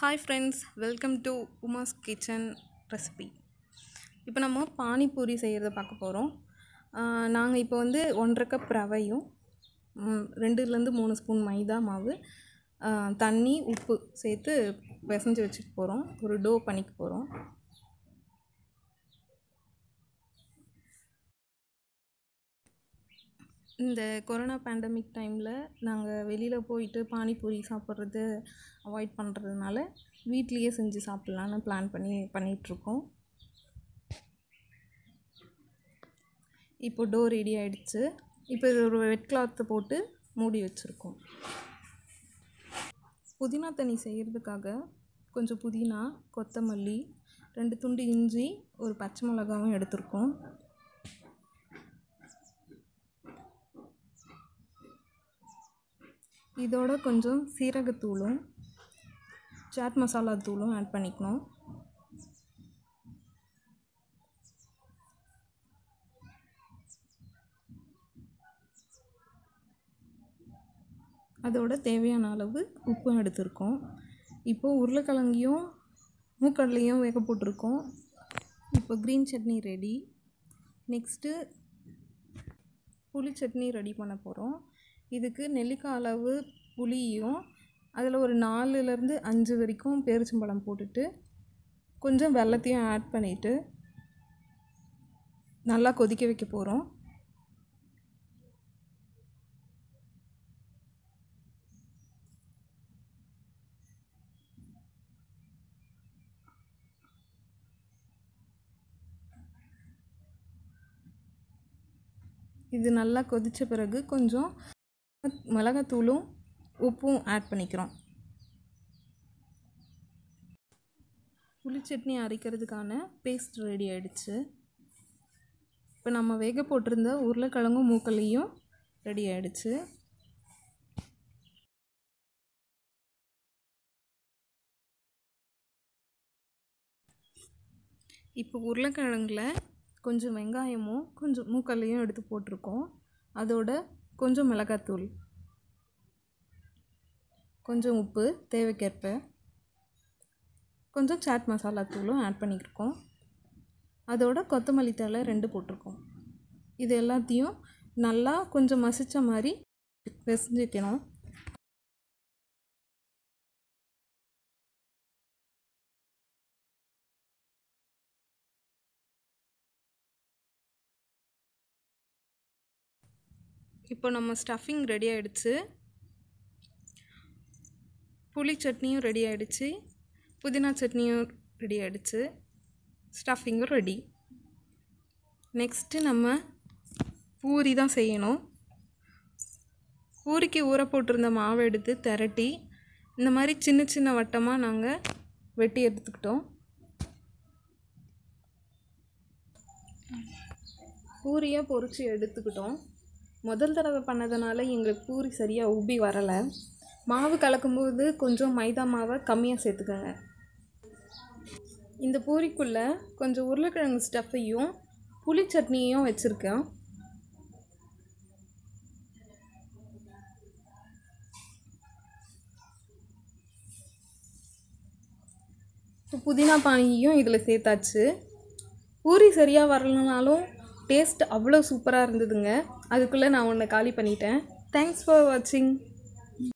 hi friends welcome to Uma's kitchen recipe இப்போ நம்ம பானிபூரி செய்கிறத பார்க்க போகிறோம் நாங்கள் இப்போ வந்து ஒன்றரை கப் ரவையும் ம், ரெண்டுலேருந்து மூணு ஸ்பூன் மைதா மாவு ஆ, தண்ணி உப்பு சேர்த்து பிசைஞ்சு வச்சுக்க போகிறோம் ஒரு டோ பண்ணிக்க போகிறோம் இந்த கொரோனா பேண்டமிக் டைமில் நாங்கள் வெளியில் போயிட்டு பானிபூரி சாப்பிட்றது அவாய்ட் பண்ணுறதுனால வீட்லேயே செஞ்சு சாப்பிட்லான்னு பிளான் பண்ணி பண்ணிகிட்ருக்கோம் இப்போ டோ ரெடி ஆயிடுச்சு இப்போ இது ஒரு வெட் கிளாத்தை போட்டு மூடி வச்சுருக்கோம் புதினா தண்ணி செய்கிறதுக்காக கொஞ்சம் புதினா கொத்தமல்லி ரெண்டு துண்டு இஞ்சி ஒரு பச்சை மிளகாவும் எடுத்திருக்கோம் இதோட கொஞ்சம் சீரகத்தூளும் சாட் மசாலா தூளும் ஆட் பண்ணிக்கணும் அதோட தேவையான அளவு உப்பும் எடுத்திருக்கோம் இப்போது உருளைக்கிழங்கையும் மூக்கடலையும் வேக போட்டிருக்கோம் இப்போ க்ரீன் சட்னி ரெடி நெக்ஸ்ட்டு புளி சட்னி ரெடி பண்ண போகிறோம் இதுக்கு நெல்லிக்காய் அளவு புளியும் அதில் ஒரு நாலுலேருந்து அஞ்சு வரைக்கும் பேரிச்சம்பழம் போட்டுட்டு கொஞ்சம் வெல்லத்தையும் ஆட் பண்ணிவிட்டு நல்லா கொதிக்க வைக்க போகிறோம் இது நல்லா கொதித்த பிறகு கொஞ்சம் மிளகாத்தூளும் உப்பும் ஆட் பண்ணிக்கிறோம் புளி சட்னி அரைக்கிறதுக்கான பேஸ்ட் ரெடி ஆயிடுச்சு இப்போ நம்ம வேக போட்டிருந்த உருளைக்கிழங்கும் மூக்கல்லையும் ரெடி ஆயிடுச்சு இப்போ உருளைக்கிழங்குல கொஞ்சம் வெங்காயமும் கொஞ்சம் மூக்கல்லையும் எடுத்து போட்டிருக்கோம் அதோட கொஞ்சம் மிளகாத்தூள் கொஞ்சம் உப்பு தேவைக்கேற்ப கொஞ்சம் சாட் மசாலா தூளும் ஆட் பண்ணியிருக்கோம் அதோட கொத்தமல்லி தழை ரெண்டு போட்டிருக்கோம் இது எல்லாத்தையும் நல்லா கொஞ்சம் மசித்த மாதிரி பிசைஞ்சிக்கணும் இப்போ நம்ம ஸ்டஃபிங் ரெடி ஆயிடுச்சு புளி சட்னியும் ரெடி ஆயிடுச்சு புதினா சட்னியும் ரெடி ஆயிடுச்சு ஸ்டஃபிங்கும் ரெடி நெக்ஸ்ட்டு நம்ம பூரி தான் செய்யணும் பூரிக்கு ஊற போட்டிருந்த மாவை எடுத்து திரட்டி இந்த மாதிரி சின்ன சின்ன வட்டமாக நாங்கள் வெட்டி எடுத்துக்கிட்டோம் பூரியாக பொரித்து எடுத்துக்கிட்டோம் முதல் தடவை பண்ணதுனால எங்களுக்கு பூரி சரியாக உப்பி வரலை மாவு கலக்கும்போது கொஞ்சம் மைதா மாவை கம்மியாக சேர்த்துக்கோங்க இந்த பூரிக்குள்ளே கொஞ்சம் உருளைக்கிழங்கு ஸ்டஃப்பையும் புளி சட்னியும் வச்சுருக்கேன் இப்போ புதினா பானியும் இதில் சேர்த்தாச்சு பூரி சரியாக வரலனாலும் டேஸ்ட் அவ்வளோ சூப்பராக இருந்ததுங்க அதுக்குள்ளே நான் ஒன்று காலி பண்ணிட்டேன் தேங்க்ஸ் ஃபார் வாட்சிங்